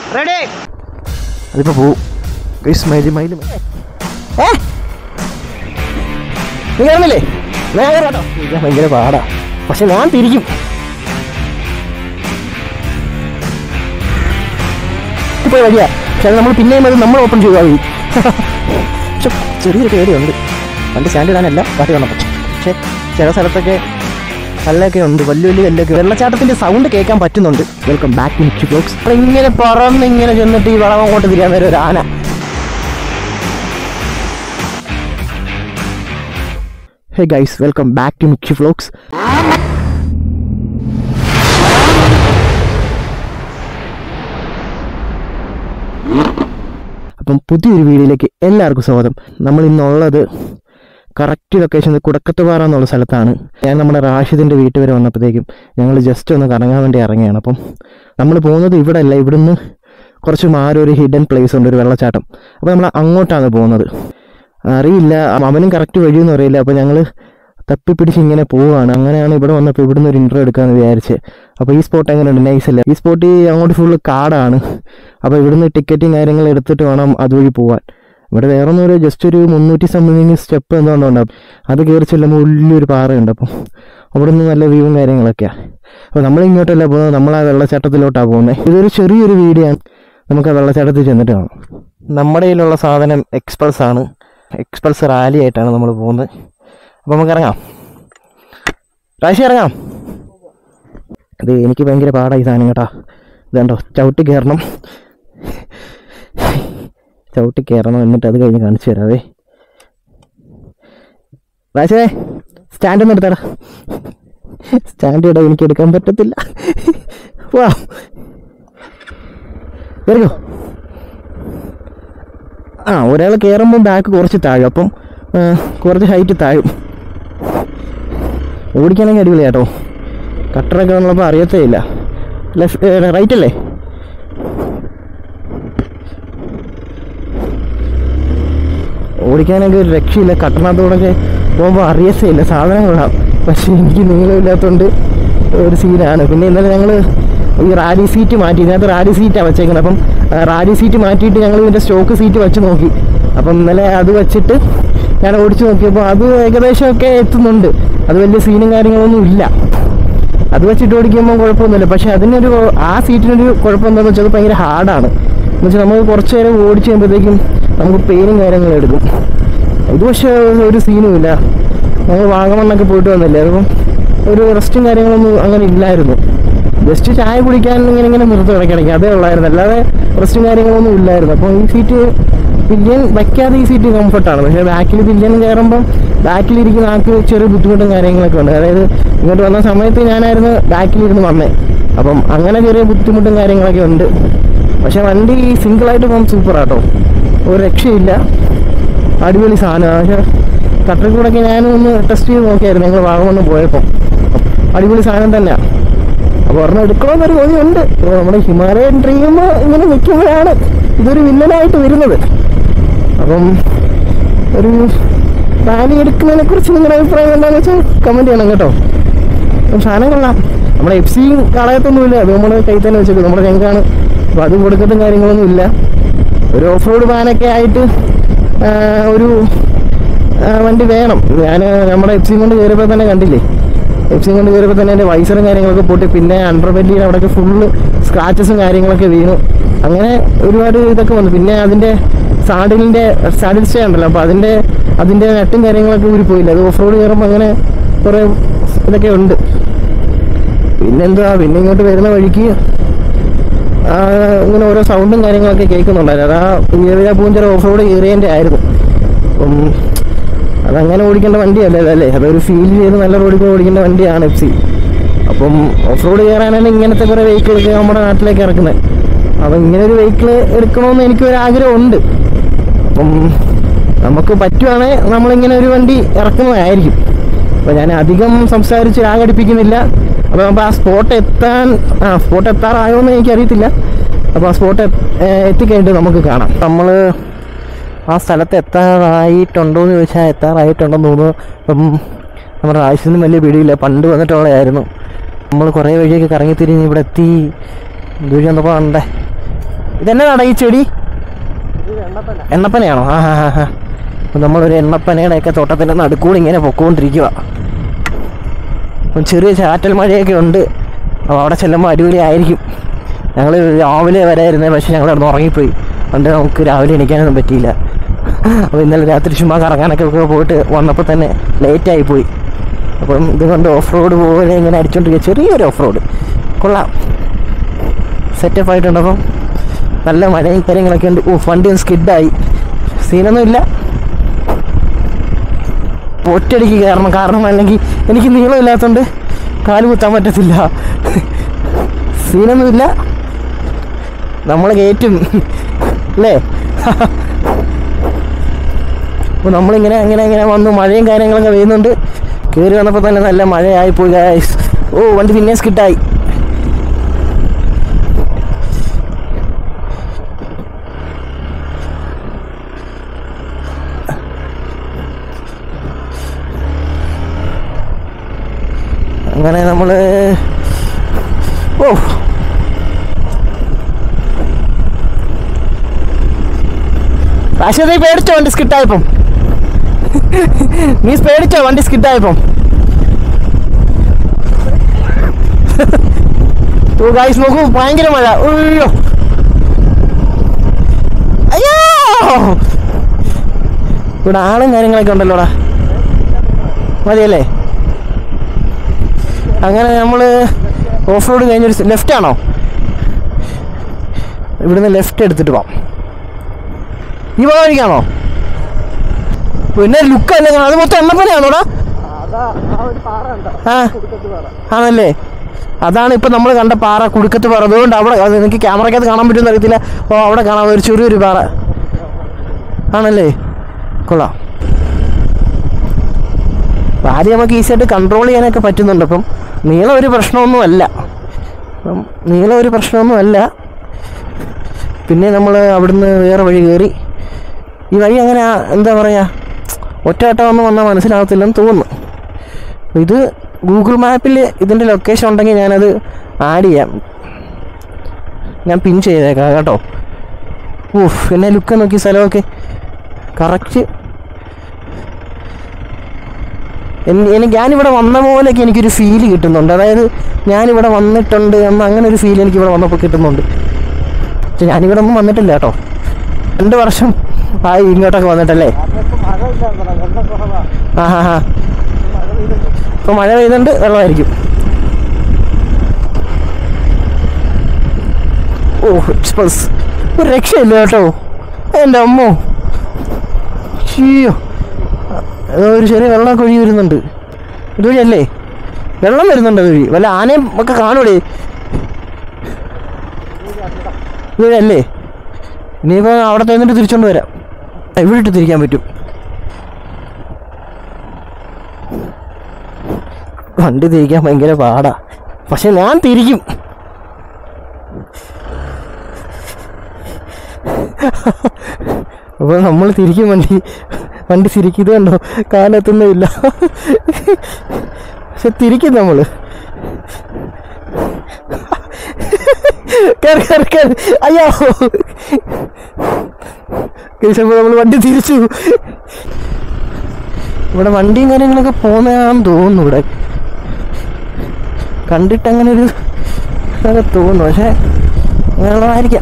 Ready അതിപ്പോ പോവും guys Miley Miley ഏ നീ കയറുന്നില്ലേ ഞാൻ കയറാട്ടോ ഇരിക്കാൻ ഭയങ്കര പാടാ പക്ഷെ ഞാൻ തിരിക്കും ഇപ്പോൾ വഴിയാ പക്ഷെ അത് നമ്മൾ പിന്നെയും അത് നമ്മൾ ഓപ്പൺ ചെയ്യുക വഴി പക്ഷെ ചെറിയൊരു പേടിയുണ്ട് വണ്ടി സ്റ്റാൻഡ് ഇടാനല്ല കാട്ടി വന്നപ്പോൾ പക്ഷെ ചില സ്ഥലത്തൊക്കെ കല്ലൊക്കെ ഉണ്ട് വലിയ വലിയ കല്ലൊക്കെ വെള്ളച്ചാട്ടത്തിന്റെ സൗണ്ട് കേൾക്കാൻ പറ്റുന്നുണ്ട് welcome back to mix vlogs ഇങ്ങനെ പറന്ന് ഇങ്ങനെ ചെന്നിട്ട് ഈ വളം അങ്ങോട്ട് തിരിയാൻ നേരം ഒരു ആന hey guys welcome back to mix vlogs അപ്പം പുതിയൊരു വീഡിയോയിലേക്ക് എല്ലാവർക്കും സ്വാഗതം നമ്മൾ ഇന്നുള്ളത് കറക്റ്റ് ലൊക്കേഷൻ കുടക്കത്തുപാറ എന്നുള്ള സ്ഥലത്താണ് ഞാൻ നമ്മുടെ റാഷിദിൻ്റെ വീട്ടിൽ വരെ വന്നപ്പോഴത്തേക്കും ഞങ്ങൾ ജസ്റ്റ് ഒന്ന് കറങ്ങാൻ വേണ്ടി ഇറങ്ങിയാണ് അപ്പം നമ്മൾ പോകുന്നത് ഇവിടെ അല്ല ഇവിടുന്ന് കുറച്ച് മാറി ഒരു ഹിഡൻ പ്ലേസ് ഉണ്ട് ഒരു വെള്ളച്ചാട്ടം അപ്പോൾ നമ്മൾ അങ്ങോട്ടാണ് പോകുന്നത് അറിയില്ല അവനും കറക്റ്റ് വഴിയൊന്നും അറിയില്ല അപ്പോൾ ഞങ്ങൾ തപ്പിപ്പിടിച്ച് ഇങ്ങനെ പോവുകയാണ് അങ്ങനെയാണ് ഇവിടെ വന്നപ്പോൾ ഇവിടുന്ന് ഒരു ഇൻട്രോ എടുക്കാമെന്ന് വിചാരിച്ച് അപ്പോൾ ഈ സ്പോട്ട് എങ്ങനെയുണ്ട് നൈസ് അല്ലേ ഈ സ്പോട്ട് അങ്ങോട്ട് ഫുള്ള് കാടാണ് അപ്പോൾ ഇവിടുന്ന് ടിക്കറ്റും കാര്യങ്ങളും എടുത്തിട്ട് വേണം അതുവഴി പോകാൻ ഇവിടെ വേറെ ഒന്നും ഒരു ജസ്റ്റ് ഒരു മുന്നൂറ്റി സംതിങ് സ്റ്റെപ്പ് എന്തുകൊണ്ടുണ്ടാവും അത് കയറി ചെല്ലുമ്പോൾ വലിയൊരു പാറയുണ്ട് അപ്പം അവിടെ നിന്ന് നല്ല വ്യൂവും കാര്യങ്ങളൊക്കെയാണ് അപ്പോൾ നമ്മൾ ഇങ്ങോട്ടല്ല പോകുന്നത് നമ്മൾ ആ വെള്ളച്ചാട്ടത്തിലോട്ടാണ് പോകുന്നത് ഇതൊരു ചെറിയൊരു വീഡിയോ ആണ് നമുക്ക് ആ വെള്ളച്ചാട്ടത്തിൽ ചെന്നിട്ട് കാണാം നമ്മുടെ കയ്യിലുള്ള സാധനം എക്സ്പൾസ് ആണ് എക്സ്പൾസ് റാലി ആയിട്ടാണ് നമ്മൾ പോകുന്നത് അപ്പോൾ നമുക്ക് ഇറങ്ങാം രാശി ഇറങ്ങാം അത് എനിക്ക് ഭയങ്കര പാടായി സാധനം കേട്ടാ ഇതുണ്ടോ ചവിട്ടി കയറണം ചവിട്ടി കയറണം എന്നിട്ട് അത് കഴിഞ്ഞ് കാണിച്ചു തരാവേ രാശേ സ്റ്റാൻഡ് ഒന്ന് എടുത്തടാ സ്റ്റാൻഡ് ഇടാൻ എനിക്ക് എടുക്കാൻ പറ്റത്തില്ല വാ കയറിയോ ആ ഒരാൾ കയറുമ്പോൾ ബാക്ക് കുറച്ച് താഴും അപ്പം ആ, കുറച്ച് ഹൈറ്റ് താഴും ഓടിക്കാണെങ്കിൽ അടിപൊളി കേട്ടോ കട്ടറൊക്കെ വന്നപ്പോൾ അറിയത്തേ ഇല്ല ലെഫ്റ്റ് റൈറ്റ് അല്ലേ ഓടിക്കാനൊക്കെ ഒരു രക്ഷയില്ല കട്ടണത്തോടൊക്കെ പോകുമ്പോൾ അറിയത്തേ ഇല്ല സാധനം കൊള്ളാം പക്ഷേ എനിക്ക് നീളമില്ലാത്തതുകൊണ്ട് ഒരു സീനാണ് പിന്നെ ഇന്നലെ ഞങ്ങൾ ഈ റാലി സീറ്റ് മാറ്റി ഇതിനകത്ത് റാലി സീറ്റാണ് വെച്ചേക്കുന്നത് അപ്പം ആ, റാലി സീറ്റ് മാറ്റിയിട്ട് ഞങ്ങൾ ഇതിൻ്റെ സ്റ്റോക്ക് സീറ്റ് വെച്ച് നോക്കി അപ്പം ഇന്നലെ അത് വെച്ചിട്ട് ഞാൻ ഓടിച്ചു നോക്കിയപ്പോൾ അത് ഏകദേശമൊക്കെ എത്തുന്നുണ്ട് അത് വലിയ സീനും കാര്യങ്ങളൊന്നും ഇല്ല അത് വെച്ചിട്ട് ഓടിക്കുമ്പോൾ കുഴപ്പമൊന്നുമില്ല പക്ഷേ അതിനൊരു ആ സീറ്റിനൊരു കുഴപ്പം എന്താണെന്ന് വെച്ചാൽ അത് ഭയങ്കര ഹാർഡാണ് എന്ന് വെച്ചാൽ നമുക്ക് കുറച്ച് നേരം ഓടിച്ച് കഴിയുമ്പോഴത്തേക്കും നമുക്ക് പെയിനും കാര്യങ്ങളും എടുക്കും ഇത് പക്ഷേ ഒരു സീനും ഇല്ല ഞങ്ങൾ വാഗമണ്ണൊക്കെ പോയിട്ട് വന്നില്ലേ അതിപ്പം ഒരു റെസ്റ്റും കാര്യങ്ങളൊന്നും അങ്ങനെ ഇല്ലായിരുന്നു ജസ്റ്റ് ചായ കുടിക്കാൻ ഇങ്ങനെ ഇങ്ങനെ നിർത്തി ഇടയ്ക്കിടയ്ക്ക് അതേ ഉള്ളായിരുന്നു അല്ലാതെ റെസ്റ്റും കാര്യങ്ങളൊന്നും ഇല്ലായിരുന്നു അപ്പോൾ ഈ സീറ്റ് പില്യൻ വയ്ക്കാതെ ഈ സീറ്റ് കംഫർട്ടാണ് പക്ഷേ ബാക്കിൽ പില്യൻ കയറുമ്പം ബാക്കിലിരിക്കുന്ന ആൾക്ക് ചെറിയ ബുദ്ധിമുട്ടും കാര്യങ്ങളൊക്കെ ഉണ്ട് അതായത് ഇങ്ങോട്ട് വന്ന സമയത്ത് ഞാനായിരുന്നു ബാക്കിലിരുന്ന് വന്നേ അപ്പം അങ്ങനെ ചെറിയ ബുദ്ധിമുട്ടും കാര്യങ്ങളൊക്കെ ഉണ്ട് പക്ഷേ വണ്ടി സിംഗിളായിട്ട് പോകുമ്പോൾ സൂപ്പറാട്ടോ ഒരു രക്ഷയില്ല അടിപൊളി സാധനമാണ് പക്ഷേ കട്ടറിൽ കൂടെയൊക്കെ ഞാനും ഒന്ന് ടെസ്റ്റ് ചെയ്ത് നോക്കിയായിരുന്നു ഞങ്ങൾ വാഗമണ്ണ് പോയപ്പോൾ അടിപൊളി സാധനം തന്നെയാണ് അപ്പോൾ ഒരെണ്ണം എടുക്കണമെന്നൊരു കൊതിയുണ്ട് അപ്പോൾ നമ്മുടെ ഹിമാലയൻ ഡ്രീം ഇങ്ങനെ നിൽക്കുമ്പോഴാണ് ഇതൊരു വില്ലനായിട്ട് വരുന്നത് അപ്പം ഒരു റാലി എടുക്കുന്നതിനെ കുറിച്ച് നിങ്ങളുടെ അഭിപ്രായം എന്താണെന്ന് വെച്ചാൽ കമൻറ്റ് ചെയ്യണം കേട്ടോ അപ്പം സാധനം കൊള്ളാം നമ്മുടെ എഫ് സിയും കളയത്തൊന്നുമില്ല അത് നമ്മൾ കൈ തന്നെ വെച്ചേക്കും നമ്മുടെ ഞങ്ങൾക്കാണ് അപ്പോൾ അത് കൊടുക്കത്തും കാര്യങ്ങളൊന്നും ഇല്ല ഒരു ഓഫ് റോഡ് വാനൊക്കെ ആയിട്ട് ആ, ഒരു ആ, വണ്ടി വേണം ഞാൻ നമ്മുടെ എഫ് സി കൊണ്ട് കയറിയപ്പോൾ തന്നെ കണ്ടില്ലേ എഫ് സി കൊണ്ട് കയറിയപ്പോൾ തന്നെ എൻ്റെ വൈസറും കാര്യങ്ങളൊക്കെ പൊട്ടി പിന്നെ അണ്ടർ ബെല്ലിയിൽ അവിടെയൊക്കെ ഫുള്ള് സ്ക്രാച്ചസും കാര്യങ്ങളൊക്കെ വീണു അങ്ങനെ ഒരുപാട് ഇതൊക്കെ വന്നു പിന്നെ അതിൻ്റെ സാഡിലിൻ്റെ സാഡിൽ സ്റ്റേ ഉണ്ടല്ലോ അപ്പോൾ അതിൻ്റെ അതിൻ്റെ നെട്ടും കാര്യങ്ങളൊക്കെ ഊരിപ്പോയില്ല അത് ഓഫ് റോഡ് കയറുമ്പോൾ അങ്ങനെ കുറേ ഇതൊക്കെ ഉണ്ട് പിന്നെന്താ പിന്നെ ഇങ്ങോട്ട് വരുന്ന വഴിക്ക് ആ, ഇങ്ങനെ ഓരോ സൗണ്ടും കാര്യങ്ങളൊക്കെ കേൾക്കുന്നുണ്ടായിരുന്നു അത് ആ ഏരിയ പൂഞ്ചിറ ഓഫ് റോഡ് ഏരിയൻ്റെ ആയിരുന്നു അപ്പം അതങ്ങനെ ഓടിക്കേണ്ട വണ്ടിയല്ല അല്ലേ അതൊരു ഫീൽ ചെയ്ത് നല്ല റോഡിൽ കൂടെ ഓടിക്കേണ്ട വണ്ടിയാണ് എഫ് സി അപ്പം ഓഫ് റോഡ് കയറാനാണ് ഇങ്ങനത്തെ കുറേ വെഹിക്കിളൊക്കെ നമ്മുടെ നാട്ടിലേക്ക് ഇറക്കുന്നത് അപ്പം ഇങ്ങനെ ഒരു വെഹിക്കിൾ എടുക്കണമെന്ന് എനിക്കൊരു ആഗ്രഹമുണ്ട് അപ്പം നമുക്ക് പറ്റുവാണെങ്കിൽ നമ്മളിങ്ങനെ ഒരു വണ്ടി ഇറക്കുന്നതായിരിക്കും അപ്പോൾ ഞാൻ അധികം സംസാരിച്ച് ആഘടിപ്പിക്കുന്നില്ല അപ്പോൾ നമുക്ക് ആ സ്പോട്ട് എത്താൻ ആ സ്പോട്ട് എത്താറായോ എന്ന് എനിക്കറിയത്തില്ല അപ്പോൾ ആ സ്പോട്ട് എത്തിക്കഴിഞ്ഞിട്ട് നമുക്ക് കാണാം നമ്മൾ ആ സ്ഥലത്ത് എത്താറായിട്ടുണ്ടോ എന്ന് ചോദിച്ചാൽ എത്താറായിട്ടുണ്ടെന്ന് തോന്നുന്നു അപ്പം നമ്മുടെ ആവശ്യത്തിനും വലിയ പിടിയില്ല പണ്ട് വന്നിട്ടുള്ളതായിരുന്നു നമ്മൾ കുറേ വഴിയൊക്കെ കറങ്ങി തിരിഞ്ഞ് ഇവിടെ എത്തി ദൂരം വന്നപ്പോൾ ഉണ്ടേ ഇതെന്നതാടാ ഈ ചെടി എണ്ണപ്പനയാണോ ആ ഹാ ഹാ ഹാ അപ്പം നമ്മളൊരു എണ്ണപ്പനയുടെയൊക്കെ തോട്ടത്തിൻ്റെ നടുക്കൂടി ഇങ്ങനെ പൊക്കോണ്ടിരിക്കുക അപ്പം ചെറിയ ചാറ്റൽ മഴയൊക്കെ ഉണ്ട് അപ്പോൾ അവിടെ ചെല്ലുമ്പോൾ അടിപൊളി ആയിരിക്കും ഞങ്ങൾ രാവിലെ വരായിരുന്നേ പക്ഷേ ഞങ്ങൾ അവിടെ ഉറങ്ങിപ്പോയി അതുകൊണ്ട് നമുക്ക് രാവിലെ എണീക്കാനൊന്നും പറ്റിയില്ല അപ്പോൾ ഇന്നലെ രാത്രി ചുമ്മാ കറങ്ങാനൊക്കെ ഒക്കെ പോയിട്ട് വന്നപ്പോൾ തന്നെ ലേറ്റായി പോയി അപ്പം ഇതുകൊണ്ട് ഓഫ് റോഡ് പോലെ ഇങ്ങനെ അടിച്ചോണ്ടിരിക്കുക ചെറിയൊരു ഓഫ് റോഡ് കൊള്ളാം സെറ്റപ്പ് ആയിട്ടുണ്ട് അപ്പം നല്ല മഴയും കാര്യങ്ങളൊക്കെ ഉണ്ട് ഓ വണ്ടി ഒന്ന് സ്കിഡായി സീനൊന്നും ഇല്ല ഒറ്റയടിക്ക് കയറണം കാരണം അല്ലെങ്കിൽ എനിക്ക് നീളമില്ലാത്തതുകൊണ്ട് കാല് കുത്താൻ പറ്റത്തില്ല സീനൊന്നുമില്ല നമ്മൾ കയറ്റും അല്ലേ അപ്പോൾ നമ്മളിങ്ങനെ അങ്ങനെ അങ്ങനെ വന്നു മഴയും കാര്യങ്ങളൊക്കെ പെയ്യുന്നുണ്ട് കയറി വന്നപ്പോൾ തന്നെ നല്ല മഴയായി പോയി guys. ഓ വണ്ടി പിന്നെ സ്കിട്ടായി അങ്ങനെ നമ്മൾ ഓ പക്ഷേ നീ പേടിച്ചോ വണ്ടി സ്കിട്ടായപ്പം നീ പേടിച്ചോ വണ്ടി സ്കിട്ടായപ്പം ഓ ഗായ്സ് നോക്കൂ ഭയങ്കര മഴ അയ്യോ അയ്യോ ഇവിടെ ആളും കാര്യങ്ങളൊക്കെ ഉണ്ടല്ലോടാ മതിയല്ലേ അങ്ങനെ നമ്മൾ ഓഫ് റോഡ് കഴിഞ്ഞൊരു ലെഫ്റ്റ് ആണോ ഇവിടുന്ന് ലെഫ്റ്റ് എടുത്തിട്ട് പോവാം ഈ പോകാൻ വഴിക്കാണോ പിന്നെ ലുക്ക് അല്ലേ അത് മൊത്തം എണ്ണപ്പനയാണോടാ ആ ആണല്ലേ അതാണ് ഇപ്പൊ നമ്മൾ കണ്ട പാറ കുടുക്കത്ത് പാറ അതുകൊണ്ട് അവിടെ അത് എനിക്ക് ക്യാമറയ്ക്കകത്ത് കാണാൻ പറ്റുമെന്ന് അറിയത്തില്ല ഓ അവിടെ കാണാം ഒരു ചെറിയൊരു പാറ ആണല്ലേ കൊള്ളാം അപ്പം ആദ്യം നമുക്ക് ഈസിയായിട്ട് കൺട്രോൾ ചെയ്യാനൊക്കെ പറ്റുന്നുണ്ട് അപ്പം നീളം ഒരു പ്രശ്നമൊന്നും അല്ല അപ്പം നീളം ഒരു പ്രശ്നമൊന്നും അല്ല പിന്നെ നമ്മൾ അവിടുന്ന് വേറെ വഴി കയറി ഈ വഴി അങ്ങനെ ആ- എന്താ പറയുക ഒറ്റവട്ടം വന്നാൽ മനസ്സിലാകത്തില്ലെന്ന് തോന്നുന്നു അപ്പോൾ ഇത് ഗൂഗിൾ മാപ്പിൽ ഇതിൻ്റെ ലൊക്കേഷൻ ഉണ്ടെങ്കിൽ ഞാനത് ആഡ് ചെയ്യാം ഞാൻ പിൻ ചെയ്തേക്കാം കേട്ടോ ഊഫ് എന്നെ ലുക്ക് നോക്കി സ്ഥലമൊക്കെ കറക്റ്റ് എൻ- എനിക്ക് ഞാനിവിടെ വന്ന പോലെയൊക്കെ എനിക്കൊരു ഫീല് കിട്ടുന്നുണ്ട് അതായത് ഞാനിവിടെ വന്നിട്ടുണ്ട് എന്ന അങ്ങനെ ഒരു ഫീൽ എനിക്ക് ഇവിടെ വന്നപ്പോൾ കിട്ടുന്നുണ്ട് പക്ഷെ ഞാനിവിടെ ഒന്നും വന്നിട്ടില്ല കേട്ടോ രണ്ട് വർഷം ആയി ഇങ്ങോട്ടൊക്കെ വന്നിട്ടല്ലേ ആ ഹാ ഹാ ഇപ്പോൾ മഴ പെയ്തുകൊണ്ട് വെള്ളമായിരിക്കും ഓ എക്സ്പ്രസ് ഒരു രക്ഷയില്ല കേട്ടോ എൻ്റെ അമ്മോ അയ്യോ ഏതോ ഒരു ചെറിയ വെള്ളമൊക്കെ ഒഴുകി വരുന്നുണ്ട് ഇതുവഴിയല്ലേ വെള്ളം വരുന്നുണ്ട് അതുവഴി വല്ല ആനയും ഒക്കെ കാണൂടെ ഇതുവഴിയല്ലേ ഇനിയിപ്പോൾ അവിടെ തന്നിട്ട് തിരിച്ചോണ്ട് വരാം ഇവിടെ ഇട്ട് തിരിക്കാൻ പറ്റും വണ്ടി തിരിക്കാൻ ഭയങ്കര പാടാ പക്ഷെ ഞാൻ തിരിക്കും അപ്പോൾ നമ്മൾ തിരിക്കും വണ്ടി വണ്ടി തിരിക്കുന്നത് കണ്ടോ കാലെത്തുന്നില്ല പക്ഷെ തിരിക്കും നമ്മൾ കയറി കയറി കയറി അയ്യോ കഴിച്ചപ്പോൾ നമ്മൾ വണ്ടി തിരിച്ചു ഇവിടെ വണ്ടിയും കാര്യങ്ങളൊക്കെ പോകുന്നതാണെന്ന് തോന്നുന്നു ഇവിടെ കണ്ടിട്ട് അങ്ങനെ ഒരു ഇതൊക്കെ തോന്നുന്നു പക്ഷേ അങ്ങനെയുള്ളതായിരിക്കാം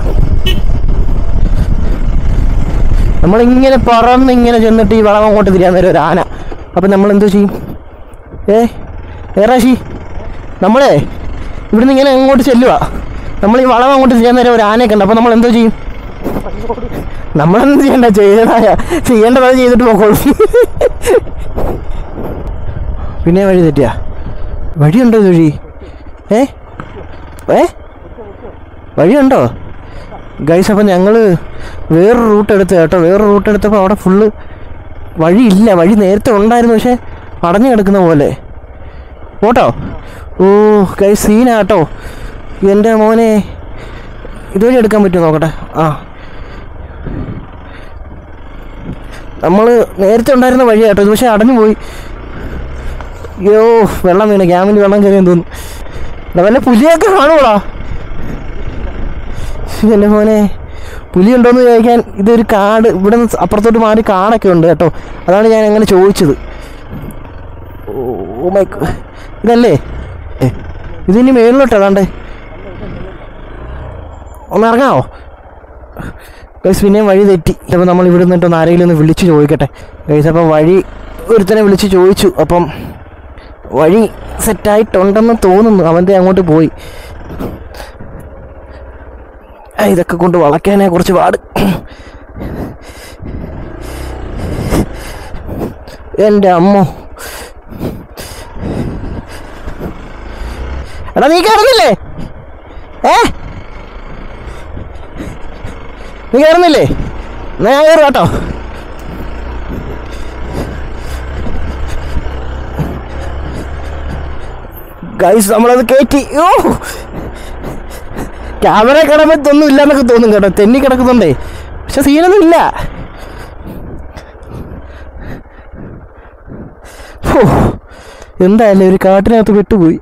നമ്മളിങ്ങനെ പറന്ന് ഇങ്ങനെ ചെന്നിട്ട് ഈ വളം അങ്ങോട്ട് തിരിയാൻ നേരം ഒരു ആന അപ്പം നമ്മൾ എന്തോ ചെയ്യും ഏ ഏറാശി നമ്മളെ ഇവിടുന്ന് ഇങ്ങനെ അങ്ങോട്ട് ചെല്ലുക നമ്മൾ ഈ വളം അങ്ങോട്ട് തിരിയാൻ നേരം ഒരു ആനയൊക്കെ ഉണ്ട് അപ്പം നമ്മൾ എന്തോ ചെയ്യും നമ്മളെന്ത് ചെയ്യണ്ട ചെയ്തതായ ചെയ്യേണ്ടത് ചെയ്തിട്ട് പോക്കോളൂ പിന്നെ വഴി തെറ്റിയാ വഴിയുണ്ടോ ഇത് വഴി ഏ ഏ വഴിയുണ്ടോ ഗൈസ് അപ്പം ഞങ്ങൾ വേറൊരു റൂട്ട് എടുത്ത് കേട്ടോ വേറൊരു റൂട്ട് എടുത്തപ്പോൾ അവിടെ ഫുള്ള് വഴിയില്ല വഴി നേരത്തെ ഉണ്ടായിരുന്നു പക്ഷേ അടഞ്ഞു കിടക്കുന്ന പോലെ ഓട്ടോ ഓ ഗൈസ് സീനാ കേട്ടോ എൻ്റെ മോനെ ഇതുവഴി എടുക്കാൻ പറ്റുമോ നോക്കട്ടെ ആ നമ്മൾ നേരത്തെ ഉണ്ടായിരുന്ന വഴി കേട്ടോ ഇത് പക്ഷേ അടഞ്ഞു പോയി അയ്യോ വെള്ളം വീണ് ക്യാമിൽ വെള്ളം കയറിയെന്ന് തോന്നുന്നു ഇവിടെ വല്ല പുലിയൊക്കെ കാണുവോടാ എൻ്റെ മോനെ പുലി ഉണ്ടോയെന്ന് ചോദിക്കാൻ ഇതൊരു കാട് ഇവിടെ നിന്ന് അപ്പുറത്തോട്ട് മാറി കാടൊക്കെ ഉണ്ട് കേട്ടോ അതാണ് ഞാൻ അങ്ങനെ ചോദിച്ചത് ഓ മൈ ഇതല്ലേ ഏ, ഇതിനി മേളിലോട്ട് അതാണ്ടേ ഒന്ന് ഇറങ്ങാവോ ഗൈസ് പിന്നെയും വഴി തെറ്റി അപ്പോൾ നമ്മൾ ഇവിടെ നിന്നിട്ട് ഒന്ന് ആരെങ്കിലും ഒന്ന് വിളിച്ച് ചോദിക്കട്ടെ ഗൈസ് അപ്പം വഴി ഒരുത്തനെ വിളിച്ച് ചോദിച്ചു അപ്പം വഴി സെറ്റായിട്ടുണ്ടെന്ന് തോന്നുന്നു അവൻ്റെ അങ്ങോട്ട് പോയി ആ, ഇതൊക്കെ കൊണ്ട് വളയ്ക്കാനേ കുറച്ച് പാട് എൻ്റെ അമ്മ എടാ നീ കയറുന്നില്ലേ ഏ നീ കയറുന്നില്ലേ എന്നാ ഞാൻ കയറും കേട്ടോ ഗൈസ് നമ്മളത് കയറ്റി ഓ ക്യാമറ കിടമ്പോൾ ഇതൊന്നും ഇല്ലാന്നൊക്കെ തോന്നും കേട്ടോ തെന്നി കിടക്കുന്നുണ്ടേ പക്ഷെ സീനൊന്നും ഇല്ല ഹോ, എന്തായാലും ഒരു കാട്ടിനകത്ത് വിട്ടുപോയി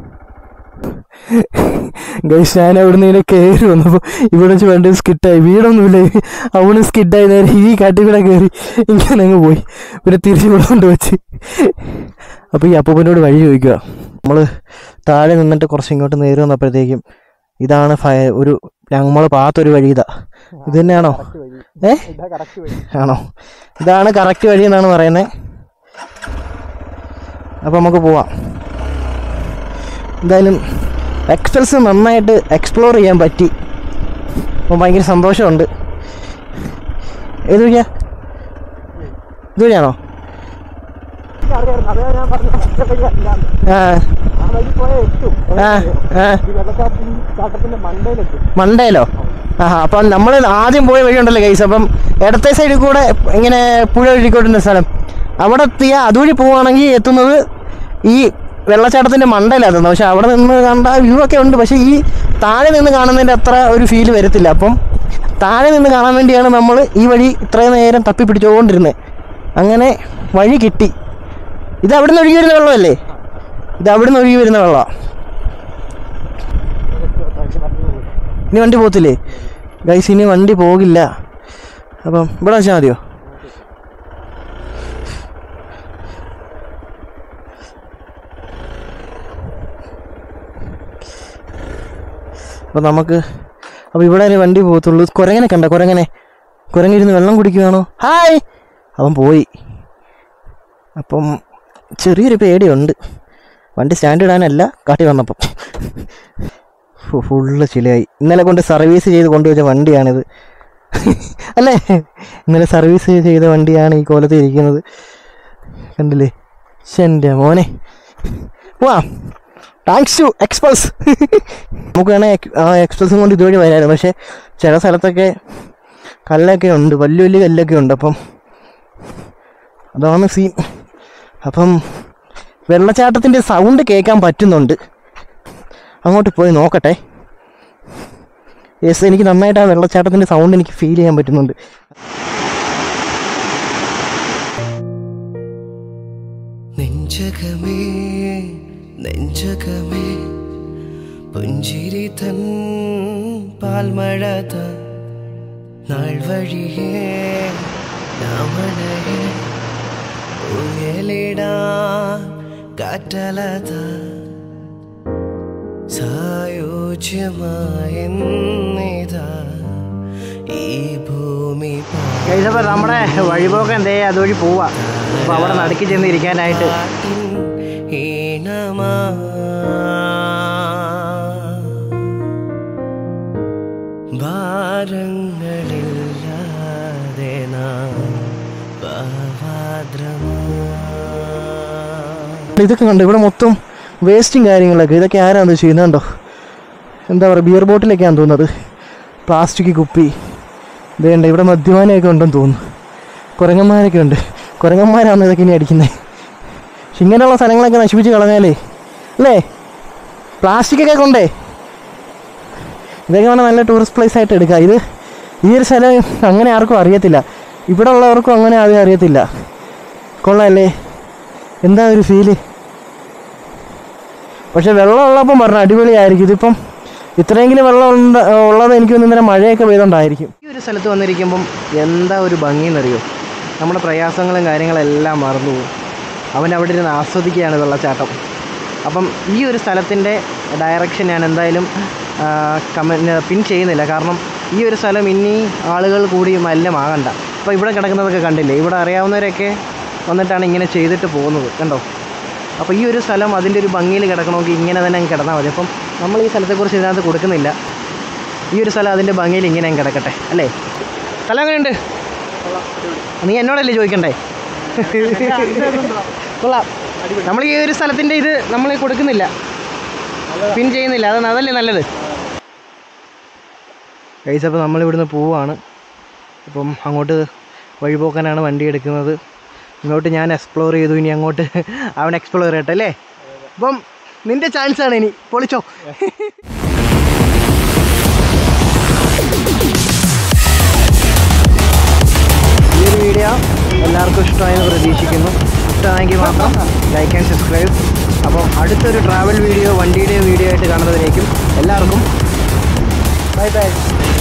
ഗൈസ് ഞാൻ അവിടെ നിന്ന് ഇങ്ങനെ കയറി വന്നപ്പോൾ ഇവിടെ വെച്ച് വേണ്ട സ്കിറ്റായി വീടൊന്നുമില്ല അവിടെ സ്കിറ്റായി നേരെ ഈ കാട്ടിൽ കൂടെ കയറി ഇങ്ങനെ അങ്ങ് പോയി പിന്നെ തിരിച്ച് ഇവിടെ കൊണ്ട് വെച്ച് അപ്പോൾ ഈ അപ്പൂപ്പനോട് വഴി ചോദിക്കുക നമ്മൾ താഴെ നിന്നിട്ട് കുറച്ച് ഇങ്ങോട്ട് നേരെ വന്നപ്പോഴത്തേക്കും ഇതാണ് ഫയ ഒരു നമ്മൾ പാത്തൊരു വഴി ഇതാ ഇത് തന്നെയാണോ ഏ ആണോ ഇതാണ് കറക്റ്റ് വഴി എന്നാണ് പറയുന്നത് അപ്പോൾ നമുക്ക് പോവാം എന്തായാലും എക്സ്പ്രസ് നന്നായിട്ട് എക്സ്പ്ലോർ ചെയ്യാൻ പറ്റി അപ്പോൾ ഭയങ്കര സന്തോഷമുണ്ട് ഏത് വഴിയാ ഇത് വഴിയാണോ ആ ആ ആ മണ്ടയിലോ ആ അപ്പം നമ്മൾ ആദ്യം പോയ വഴിയുണ്ടല്ലോ ഗൈസ് അപ്പം ഇടത്തെ സൈഡിൽ കൂടെ ഇങ്ങനെ പുഴ ഒഴുകിക്കൊണ്ടിരുന്ന സ്ഥലം അവിടെ എത്തിയ അതുവഴി പോവുകയാണെങ്കിൽ എത്തുന്നത് ഈ വെള്ളച്ചാട്ടത്തിൻ്റെ മണ്ടയിലായിരുന്നു പക്ഷെ അവിടെ നിന്ന് കണ്ട വ്യൂ ഒക്കെ ഉണ്ട് പക്ഷേ ഈ താഴെ നിന്ന് കാണുന്നതിൻ്റെ അത്ര ഒരു ഫീൽ വരത്തില്ല അപ്പം താഴെ നിന്ന് കാണാൻ വേണ്ടിയാണ് നമ്മൾ ഈ വഴി ഇത്രയും നേരം തപ്പി പിടിച്ചുകൊണ്ടിരുന്നത് അങ്ങനെ വഴി കിട്ടി ഇത് അവിടെ നിന്ന് ഒഴുകി വരുന്ന വെള്ളമല്ലേ ഇത് അവിടെ നിന്ന് ഒഴുകി വരുന്ന വെള്ളമാണ് ഇനി വണ്ടി പോകത്തില്ലേ ഗൈസ് ഇനി വണ്ടി പോകില്ല അപ്പം ഇവിടെ വെച്ചാൽ മതിയോ അപ്പം നമുക്ക് അപ്പോൾ ഇവിടെ ഒരു വണ്ടി പോകത്തുള്ളൂ കുരങ്ങനെ കണ്ട കുരങ്ങനെ കുരങ്ങിരുന്ന് വെള്ളം കുടിക്കുകയാണോ ഹായ് അവൻ പോയി അപ്പം ചെറിയൊരു പേടിയുണ്ട് വണ്ടി സ്റ്റാൻഡ് ഇടാനല്ല കാട്ടി വന്നപ്പം ഫു- ഫുള്ള് ചിലയായി ഇന്നലെ കൊണ്ട് സർവീസ് ചെയ്ത് കൊണ്ടുവച്ച വണ്ടിയാണിത് അല്ലേ ഇന്നലെ സർവീസ് ചെയ്ത വണ്ടിയാണ് ഈ കോലത്തിൽ ഇരിക്കുന്നത് കണ്ടില്ലേ ശ്ശെ, എൻ്റെ മോനെ വാ താങ്ക്സ് ടു എക്സ്പ്രസ് നമുക്ക് വേണേൽ ആ എക്സ്പ്രസും കൊണ്ട് ഇതുവഴി വരായിരുന്നു പക്ഷേ ചില സ്ഥലത്തൊക്കെ കല്ലൊക്കെ ഉണ്ട് വലിയ വലിയ കല്ലൊക്കെ ഉണ്ട് അപ്പം അതാണ് സീൻ അപ്പം വെള്ളച്ചാട്ടത്തിൻ്റെ സൗണ്ട് കേൾക്കാൻ പറ്റുന്നുണ്ട് അങ്ങോട്ട് പോയി നോക്കട്ടെ യെസ് എനിക്ക് നന്നായിട്ട് ആ വെള്ളച്ചാട്ടത്തിൻ്റെ സൗണ്ട് എനിക്ക് ഫീൽ ചെയ്യാൻ പറ്റുന്നുണ്ട് നെഞ്ചകമേ നെഞ്ചകമേ പുഞ്ചിരി തൻ പാൽമഴ താൻ നാൾ വഴിയേ രാമണയെ ഉയലിടാ കാറ്റലത സായോജ്യമായെന്നിതാ ഈ ഭൂമി പാ കഴിച്ചപ്പോൾ നമ്മുടെ വഴിപോക്ക് എന്തേ അതുവഴി പോവാ അപ്പോൾ അവിടെ നടുക്കി ചെന്ന് ഇരിക്കാനായിട്ട് പാട്ടിൻ ഈണമാ ഭാരങ്ങളില്ലാതെ നാം പാവാദ്രമാ ഇതൊക്കെ കണ്ടോ ഇവിടെ മൊത്തം വേസ്റ്റും കാര്യങ്ങളൊക്കെ ഇതൊക്കെ ആരാണ് ചെയ്യുന്നുണ്ടോ എന്താ പറയുക ബിയർ ബോട്ടിലൊക്കെയാണെന്ന് തോന്നുന്നത് പ്ലാസ്റ്റിക് കുപ്പി ഇതേണ്ട ഇവിടെ മദ്യപാനമൊക്കെ ഉണ്ടെന്ന് തോന്നുന്നു കുരങ്ങന്മാരൊക്കെ ഉണ്ട് കുരങ്ങന്മാരാണ് ഇതൊക്കെ ഇനി അടിക്കുന്നത് പക്ഷെ ഇങ്ങനെയുള്ള സ്ഥലങ്ങളൊക്കെ നശിപ്പിച്ച് കളഞ്ഞാലേ അല്ലേ പ്ലാസ്റ്റിക്കൊക്കെ കൊണ്ടേ ഇതൊക്കെ വേണം നല്ല ടൂറിസ്റ്റ് പ്ലേസ് ആയിട്ട് എടുക്കുക ഇത് ഈ ഒരു സ്ഥലം അങ്ങനെ ആർക്കും അറിയത്തില്ല ഇവിടെ ഉള്ളവർക്കും അങ്ങനെ ആദ്യം അറിയത്തില്ല കൊള്ളാമല്ലേ എന്താ ഒരു ഫീല് പക്ഷെ വെള്ളം ഉള്ളപ്പം പറഞ്ഞു അടിപൊളിയായിരിക്കും ഇതിപ്പം ഇത്രയെങ്കിലും വെള്ളം ഉണ്ട് ഉള്ളത് എനിക്ക് തോന്നുന്നു ഇന്നലെ മഴയൊക്കെ പെയ്തുകൊണ്ടായിരിക്കും ഈ ഒരു സ്ഥലത്ത് വന്നിരിക്കുമ്പം എന്താ ഒരു ഭംഗിയെന്നറിയോ നമ്മുടെ പ്രയാസങ്ങളും കാര്യങ്ങളെല്ലാം മറന്നു പോകും അവൻ അവിടെ ഇരുന്ന് ആസ്വദിക്കുകയാണ് വെള്ളച്ചാട്ടം അപ്പം ഈ ഒരു സ്ഥലത്തിൻ്റെ ഡയറക്ഷൻ ഞാൻ എന്തായാലും കമൻ പിൻ ചെയ്യുന്നില്ല കാരണം ഈ ഒരു സ്ഥലം ഇനി ആളുകൾ കൂടി മലിനമാകണ്ട അപ്പോൾ ഇവിടെ കിടക്കുന്നതൊക്കെ കണ്ടില്ലേ ഇവിടെ അറിയാവുന്നവരൊക്കെ വന്നിട്ടാണ് ഇങ്ങനെ ചെയ്തിട്ട് പോകുന്നത് കണ്ടോ അപ്പോൾ ഈ ഒരു സ്ഥലം അതിൻ്റെ ഒരു ഭംഗിയിൽ കിടക്കണമെങ്കിൽ ഇങ്ങനെ തന്നെ അങ്ങ് കിടന്നാൽ മതി അപ്പം നമ്മൾ ഈ സ്ഥലത്തെക്കുറിച്ച് ഇതിനകത്ത് കൊടുക്കുന്നില്ല ഈ ഒരു സ്ഥലം അതിൻ്റെ ഭംഗിയിൽ ഇങ്ങനെ അങ്ങ് കിടക്കട്ടെ അല്ലേ സ്ഥലം എങ്ങനെയുണ്ട് നീ എന്നോടല്ലേ ചോദിക്കണ്ടേ കൊള്ളാം നമ്മൾ ഈ ഒരു സ്ഥലത്തിൻ്റെ ഇത് നമ്മൾ കൊടുക്കുന്നില്ല പിൻ ചെയ്യുന്നില്ല അതാണ് അതല്ലേ നല്ലത് കൈസ് അപ്പോൾ നമ്മളിവിടുന്ന് പോവാണ് അപ്പം അങ്ങോട്ട് വഴിപോക്കാനാണ് വണ്ടി എടുക്കുന്നത് ഇങ്ങോട്ട് ഞാൻ എക്സ്പ്ലോർ ചെയ്തു ഇനി അങ്ങോട്ട് അവൻ എക്സ്പ്ലോർ ചെയ്യട്ടെ അല്ലേ അപ്പം നിന്റെ ചാൻസ് ആണ് ഇനി പൊളിച്ചോ ഈ ഒരു വീഡിയോ എല്ലാവർക്കും ഇഷ്ടമായെന്ന് പ്രതീക്ഷിക്കുന്നു ഇഷ്ടമായെങ്കിൽ മാത്രം ലൈക്ക് ആൻഡ് സബ്സ്ക്രൈബ് അപ്പോൾ അടുത്തൊരു ട്രാവൽ വീഡിയോ വണ്ടിയുടെ വീഡിയോ ആയിട്ട് കാണുന്നതിനേക്കും എല്ലാവർക്കും ബൈ ബൈ